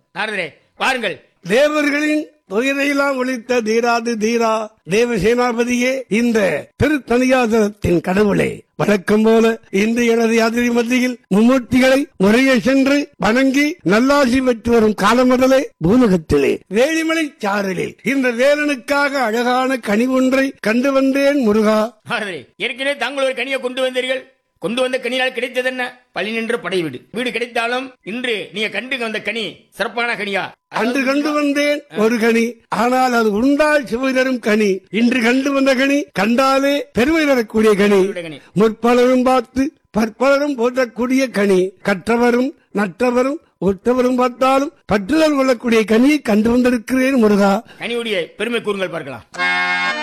நாரதரே வாருங்கள் தேவர்களின் துயரையெல்லாம் ஒழித்த தீராது தீரா தேவ சேனாபதியே இந்த திருத்தனியாதத்தின் கடவுளே வழக்கம் போல இன்று எனது யாத்திரை மத்தியில் மும்மூர்த்திகளை முறையே சென்று வணங்கி நல்லாசி பெற்று வரும் காலம் முதலே பூலகத்திலே வேலிமலை சாரலில் இந்த வேலனுக்காக அழகான கனி ஒன்றை கண்டு வந்தேன் முருகா நாரதரே ஏற்கனவே தாங்கள் ஒரு கனியை கொண்டு வந்தீர்கள் கொண்டு வந்த கனியால் கிடைத்தது என்ன பழி நின்ற படை வீடு வீடு கிடைத்தாலும் இன்று நீங்க கண்டு வந்த கனி சிறப்பான கனியா அன்று கண்டு வந்தேன் ஒரு கனி ஆனால் அது உண்டால் சுவை தரும் கனி இன்று கண்டு வந்த கனி கண்டாலே பெருமை தரக்கூடிய கனி கனி முற்பலரும் பார்த்து பற்பலரும் போற்றக்கூடிய கனி கற்றவரும் நற்றவரும் ஒற்றவரும் பார்த்தாலும் பற்றுதல் கொள்ளக்கூடிய கனியை கண்டு வந்திருக்கிறேன் முருகா கனியுடைய பெருமை கூறுங்கள் பார்க்கலாம்